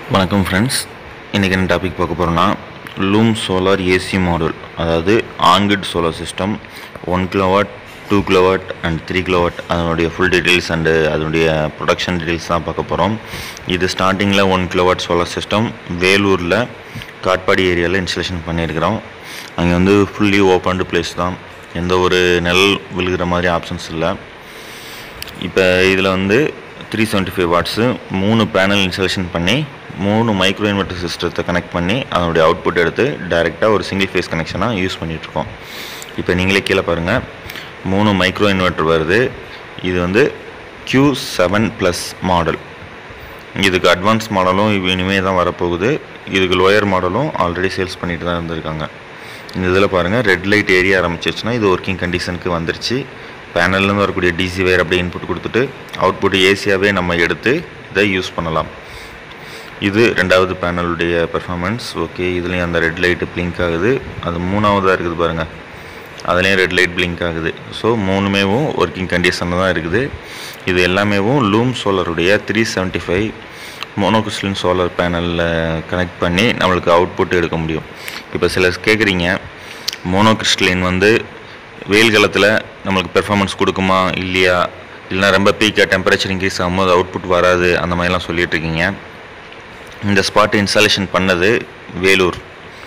வணக்கம் ஃப்ரெண்ட்ஸ் இன்றைக்கி என்ன டாபிக் பார்க்க போகிறோன்னா லூம் சோலார் ஏசி மாடல் அதாவது on grid solar system one kilowatt two kilowatt and three kilowatt அதனுடைய ஃபுல் டீட்டெயில்ஸ் அண்டு அதனுடைய ப்ரொடக்ஷன் டீட்டெயில்ஸ் தான் பார்க்க போகிறோம் இது ஸ்டார்டிங்கில் ஒன் கிலோவாட் சோலார் சிஸ்டம் வேலூரில் காட்பாடி ஏரியாவில் இன்ஸ்டலேஷன் பண்ணியிருக்கிறோம் அங்கே வந்து ஃபுல்லி ஓப்பன்டு பிளேஸ் தான் எந்த ஒரு நெல் விழுகிற மாதிரி ஆப்ஷன்ஸ் இல்லை இப்போ இதில் வந்து த்ரீ செவன்ட்டி ஃபைவ் வாட்ஸு மூணு பேனல் இன்ஸ்டாலேஷன் பண்ணி மூணு மைக்ரோ இன்வெர்டர் சிஸ்டத்தை கனெக்ட் பண்ணி அதனுடைய அவுட்புட் எடுத்து டைரெக்டாக ஒரு சிங்கிள் ஃபேஸ் கனெக்ஷனாக யூஸ் பண்ணிகிட்ருக்கோம் இப்போ நீங்களே கீழே பாருங்கள் மூணு மைக்ரோ இன்வெர்டர் வருது இது வந்து Q செவன் ப்ளஸ் மாடல் இதுக்கு அட்வான்ஸ் மாடலும் இனிமேல் தான் வரப்போகுது இதுக்கு லோயர் மாடலும் ஆல்ரெடி சேல்ஸ் பண்ணிட்டு தான் இருந்திருக்காங்க இந்த இதில் பாருங்கள் ரெட் லைட் ஏரிய ஆரம்பிச்சிருச்சுன்னா இது ஒர்க்கிங் கண்டிஷனுக்கு வந்துருச்சு பேனல்லேருந்து வரக்கூடிய டிசி வயர் அப்படியே இன்புட் கொடுத்துட்டு அவுட்புட் ஏசியாகவே நம்ம எடுத்து இதை யூஸ் பண்ணலாம் இது ரெண்டாவது பேனலுடைய பெர்ஃபார்மன்ஸ் ஓகே இதுலேயும் அந்த ரெட் லைட்டு பிளிங்க் ஆகுது அது மூணாவதாக இருக்குது பாருங்கள் அதுலேயும் ரெட் லைட் பிளிங்க் ஆகுது ஸோ மூணுமேவும் ஒர்க்கிங் கண்டிஷனில் தான் இருக்குது இது எல்லாமேவும் லூம் சோலருடைய three seventy five monocrystalline solar பேனலில் கனெக்ட் பண்ணி நம்மளுக்கு அவுட்புட் எடுக்க முடியும் இப்போ சிலர் கேட்குறீங்க மோனோகிறிஸ்டலின் வந்து வெயில் காலத்தில் நம்மளுக்கு பெர்ஃபார்மன்ஸ் கொடுக்குமா இல்லையா இல்லைனா ரொம்ப பீக்காக டெம்பரேச்சர் இன்க்ரீஸ் ஆகும்போது அவுட்புட் வராது அந்த மாதிரிலாம் சொல்லிட்டு இருக்கீங்க இந்த ஸ்பாட் இன்ஸ்டாலேஷன் பண்ணது வேலூர்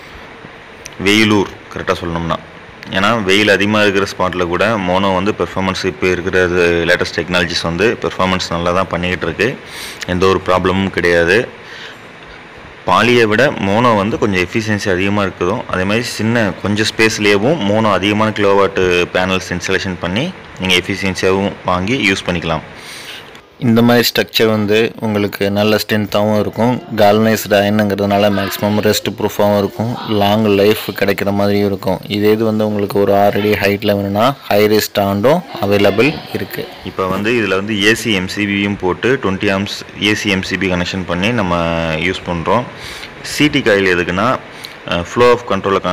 வெயிலூர் கரெக்டாக சொல்லணும்னா ஏன்னா வெயில் அதிகமாக இருக்கிற ஸ்பாட்டில் கூட மோனோ வந்து பெர்ஃபார்மன்ஸ் இப்போ இருக்கிற லேட்டஸ்ட் டெக்னாலஜிஸ் வந்து பெர்ஃபார்மன்ஸ் நல்லா தான் பண்ணிக்கிட்டு இருக்கு எந்த ஒரு ப்ராப்ளமும் கிடையாது பாலியை விட மோனோ வந்து கொஞ்சம் எஃபிஷியன்சி அதிகமாக இருக்குதும் அதே மாதிரி சின்ன கொஞ்சம் ஸ்பேஸ்லேயேவும் மோனோ அதிகமான கிலோவாட்டு பேனல்ஸ் இன்ஸ்டாலேஷன் பண்ணி நீங்கள் எஃபிஷியன்சியாகவும் வாங்கி யூஸ் பண்ணிக்கலாம் இந்த மாதிரி ஸ்ட்ரக்சர் வந்து உங்களுக்கு நல்ல ஸ்ட்ரென்த்தாகவும் இருக்கும் கால்னைஸ்டு அயனுங்கிறதுனால மேக்ஸிமம் ரெஸ்ட் ப்ரூஃபாகவும் இருக்கும் லாங் லைஃப் கிடைக்கிற மாதிரியும் இருக்கும் இதே இது வந்து உங்களுக்கு ஒரு ஆல்ரெடி ஹைட்டில் வேணும்னா ஹை ரெஸ்ட் ஆண்டும் அவைலபிள் இருக்குது இப்போ வந்து இதில் வந்து ஏசி எம்சிபியும் போட்டு twenty amps AC MCB connection பண்ணி நம்ம யூஸ் பண்ணுறோம் சிடி காயில் எதுக்குன்னா ஃப்ளோ ஆஃப் கண்ட்ரோலை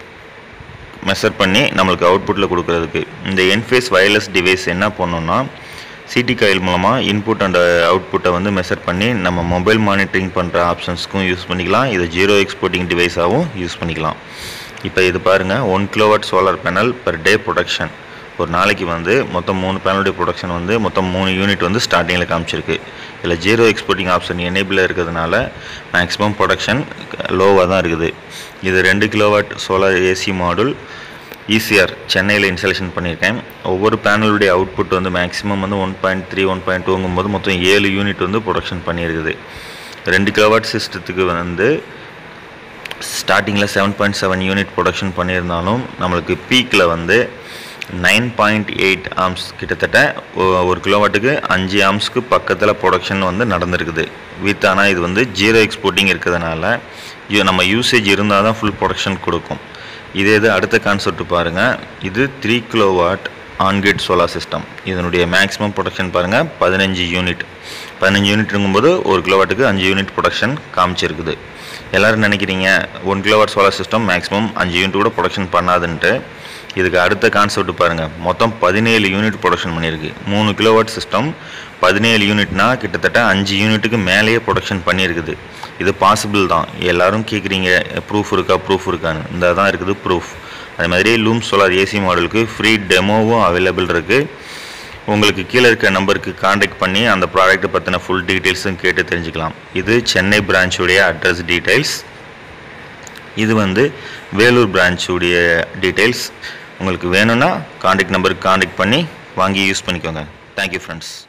மெஷர் பண்ணி நம்மளுக்கு அவுட்புட்டில் கொடுக்குறதுக்கு இந்த என்ஃபேஸ் வயர்லெஸ் டிவைஸ் என்ன பண்ணோன்னா சிடி காயில் மூலமாக இன்புட் அண்ட் அவுட்புட்டை வந்து மெஷர் பண்ணி நம்ம மொபைல் மானிட்டரிங் பண்ணுற ஆப்ஷன்ஸ்க்கும் யூஸ் பண்ணிக்கலாம் இதை ஜீரோ எக்ஸ்போர்ட்டிங் டிவைஸாகவும் யூஸ் பண்ணிக்கலாம் இப்போ இது பாருங்கள் one kilowatt solar panel per day production ஒரு நாளைக்கு வந்து மொத்தம் மூணு பேனலுடைய ப்ரொடக்ஷன் வந்து மொத்தம் மூணு யூனிட் வந்து ஸ்டார்டிங்கில் காமிச்சிருக்கு இதில் ஜீரோ எக்ஸ்போர்ட்டிங் ஆப்ஷன் எனேபிளில் இருக்கிறதுனால மேக்ஸிமம் ப்ரொடக்ஷன் லோவாக தான் இருக்குது இது ரெண்டு kilowatt solar AC module ECR சென்னையில் இன்ஸ்டாலேஷன் பண்ணியிருக்கேன் ஒவ்வொரு பேனலுடைய அவுட்புட் வந்து மேக்ஸிமம் வந்து one point three one point டூங்கும்போது மொத்தம் ஏழு யூனிட் வந்து ப்ரொடக்ஷன் பண்ணியிருக்குது ரெண்டு கிலோவாட் சிஸ்டத்துக்கு வந்து ஸ்டார்டிங்கில் seven point seven unit production பண்ணியிருந்தாலும் நம்மளுக்கு பீக்கில் வந்து நைன் பாயிண்ட் எயிட் ஆம்ஸ் கிட்டத்தட்ட ஒ- ஒரு கிலோவாட்டுக்கு அஞ்சு ஆம்ஸ்க்கு பக்கத்தில் ப்ரொடக்ஷன் வந்து நடந்திருக்குது வித் ஆனால் இது வந்து ஜீரோ எக்ஸ்போர்ட்டிங் இருக்கிறதுனால இது நம்ம யூசேஜ் இருந்தால் தான் ஃபுல் ப்ரொடக்ஷன் கொடுக்கும் இதே இது அடுத்த கான்செப்ட் பாருங்கள் இது three kilowatt on grid solar system இதனுடைய மேக்ஸிமம் ப்ரொடக்ஷன் பாருங்கள் பதினஞ்சு யூனிட் பதினஞ்சு யூனிட் இருக்கும்போது ஒரு கிலோவாட்டுக்கு அஞ்சு யூனிட் ப்ரொடக்ஷன் காமிச்சிருக்குது எல்லோரும் நினைக்கிறீங்க one kilowatt solar system maximum அஞ்சு யூனிட் கூட ப்ரொடக்ஷன் பண்ணாதுன்ட்டு இதுக்கு அடுத்த கான்செப்ட் பாருங்கள் மொத்தம் பதினேழு யூனிட் ப்ரொடக்ஷன் பண்ணியிருக்கு மூணு கிலோவாட் சிஸ்டம் பதினேழு யூனிட்னா கிட்டத்தட்ட அஞ்சு யூனிட்டுக்கு மேலேயே ப்ரொடக்ஷன் பண்ணியிருக்குது இது பாசிபிள் தான் எல்லாரும் கேட்குறீங்க ப்ரூஃப் இருக்கா ப்ரூஃப் இருக்கான்னு இந்த தான் இருக்குது ப்ரூஃப் அதே மாதிரி லூம் சோலார் ஏசி மாடலுக்கு ஃப்ரீ டெமோவும் அவைலபிள் இருக்குது உங்களுக்கு கீழே இருக்க நம்பருக்கு காண்டாக்ட் பண்ணி அந்த ப்ராடக்ட்டை பற்றின ஃபுல் டீட்டெயில்ஸும் கேட்டு தெரிஞ்சுக்கலாம் இது சென்னை பிரான்ச்சுடைய அட்ரஸ் டீட்டெயில்ஸ் இது வந்து வேலூர் பிரான்ச்சுடைய டீட்டெயில்ஸ் உங்களுக்கு வேணும்னா காண்டாக்ட் நம்பருக்கு காண்டாக்ட் பண்ணி வாங்கி யூஸ் பண்ணிக்கோங்க தேங்க்யூ ஃப்ரெண்ட்ஸ்